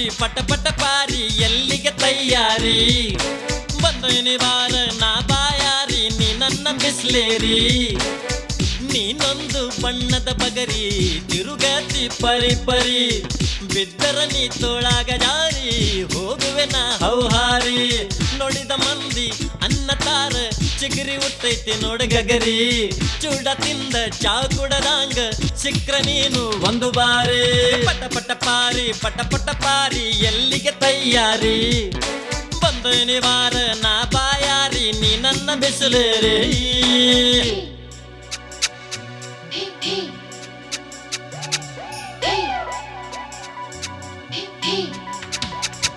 ಪಟ ಪಟ ಪಾರಿ ಎಲ್ಲಿಗೆ ತಯ್ಯಾರಿ ಬಂದೈನಿ ಬಾರ ನಾ ಬಾಯಾರಿ ನೀ ನನ್ನ ಬಿಸ್ಲೇರಿ ನೀನೊಂದು ಬಣ್ಣದ ಬಗರಿ ತಿರುಗತಿ ಪರಿ ಪರಿ ಬಿದ್ದರ ನೀ ತೋಳಾಗ ಜಾರಿ ಹೋಗುವೆ ನಾ ಹೌಹಾರಿ ನೋಡಿದ ಮಂದಿ ಅನ್ನ ತಾರ ಚಿಗರಿ ಉಟ್ಟೈತಿ ನೋಡ ಗಗರಿ ಚೂಡ ತಿಂದ ಚಾ ಕುಡದಂಗ ಸಿಕ್ರ ನೀನು ಒಂದು ಬಾರಿ ಪಟ ಪಟ ಪಾರಿ ಪಟ ಪಟ ಪಾರಿ ಎಲ್ಲಿಗೆ ತಯ್ಯಾರಿ ಬಂದೈನಿ ವಾರ ನಾ ಬಾಯಾರಿ ನೀ ನನ್ನ ಬಿಸಿಲೇರಿ Hey, hey. Hey. Hey, hey.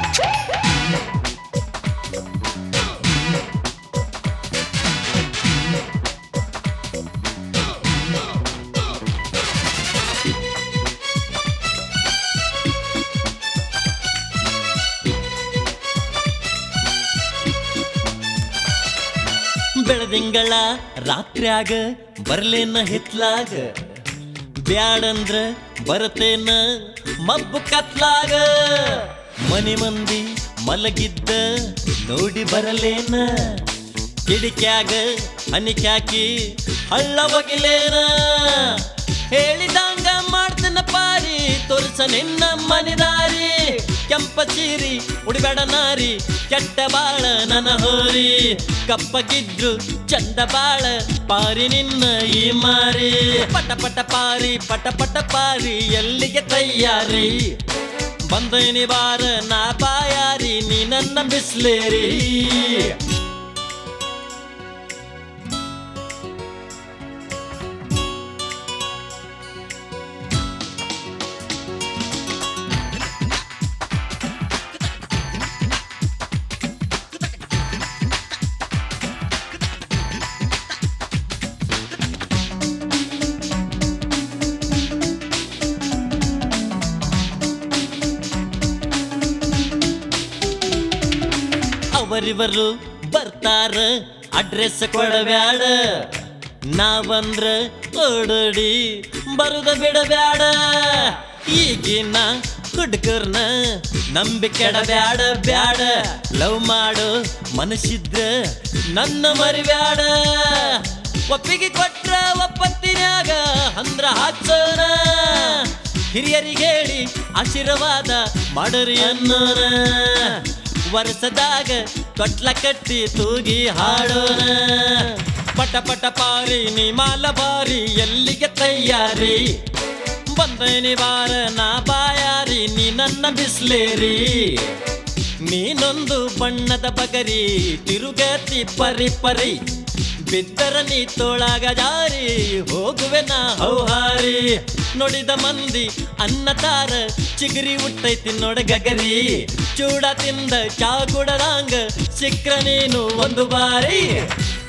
ಬೆಳದಿಂಗಳ ರಾತ್ರ್ಯಾಗ ಬರ್ಲೇನ ಹಿತ್ಲಾಗ ಬ್ಯಾಡಂದ್ರ ಬರತೇನ ಮಬ್ಬು ಕತ್ಲಾಗ ಮನಿ ಮಂದಿ ಮಲಗಿದ್ದ ನೋಡಿ ಬರಲೇನ ಕಿಡಿಕ್ಯಾಗ ಅನಿಕ್ಯಾಕಿ ಹಳ್ಳ ಒಗಿಲೇನ ಹೇಳಿದಂಗ ಮಾಡ್ತನ ಪಾರಿ ತೋರ್ಸ ನಿನ್ನ ಮನಿದಾರಿ ಕೆಂಪ ಚೀರಿ ಉಡಿಬೇಡ ನಾರಿ ಕೆಟ್ಟ ಬಾಳ ನನ್ನ ಹೋರಿ ಕಪ್ಪಗಿದ್ರು ಚಂದ ಬಾಳ ಪಾರಿ ನಿನ್ನ ಈ ಮಾರಿ ಪಟ ಪಟ ಪಾರಿ ಪಟ ಪಟ ಪಾರಿ ಎಲ್ಲಿಗೆ ತಯ್ಯಾರಿ ಬಂದೈನಿ ಬಾರ ನಾ ಬಾಯಾರಿ ನೀ ನನ್ನ ಬಿಸ್ಲೇರಿ ಅವರಿವರು ಬರ್ತಾರ ಅಡ್ರೆಸ್ ಕೊಡಬ್ಯಾಡ ನಾವಂದ್ರ ಓಡೋಡಿ ಬರುದ ಬಿಡಬ್ಯಾಡ ಈಗಿನ ಹುಡುಗರ್ನ ನಂಬಿ ಕೆಡಬ್ಯಾಡ ಬ್ಯಾಡ ಲವ್ ಮಾಡು ಮನಸ್ಸಿದ್ರ ನನ್ನ ಮರಿಬ್ಯಾಡ ಒಪ್ಪಿಗೆ ಕೊಟ್ರ ಒಪ್ಪತ್ತಿನ್ಯಾಗ ಅಂದ್ರ ಹಾಕ್ಸೋಣ ಹಿರಿಯರಿಗೆ ಹೇಳಿ ಆಶೀರ್ವಾದ ಮಾಡರಿ ಅನ್ನೋಣ ವರ್ಷದಾಗ ತೊಟ್ಲ ಕಟ್ಟಿ ತೂಗಿ ಹಾಡೋಣ ಪಟ ಪಟ ಪಾರಿ ನೀ ಮಾಲ ಬಾರಿ ಎಲ್ಲಿಗೆ ತಯ್ಯಾರಿ ಬಂದೈನಿ ಬಾರ ನಾ ಬಾಯಾರಿ ನೀ ನನ್ನ ಬಿಸ್ಲೇರಿ ನೀನೊಂದು ಬಣ್ಣದ ಬಗರಿ ತಿರುಗತಿ ಪರಿ ಪರಿ ಬಿದ್ದರ ನೀ ತೋಳಾಗ ಜಾರಿ ಹೋಗುವೆ ನಾ ಹೌಹಾರಿ ನೋಡಿದ ಮಂದಿ ಅನ್ನ ತಾರ ಚಿಗರಿ ಉಟ್ಟೈತಿ ನೋಡ ಗಗರಿ ಚೂಡ ತಿಂದ ಚಾ ಕುಡದಂಗ ಸಿಕ್ರ ನೀನು ಒಂದು ಬಾರಿ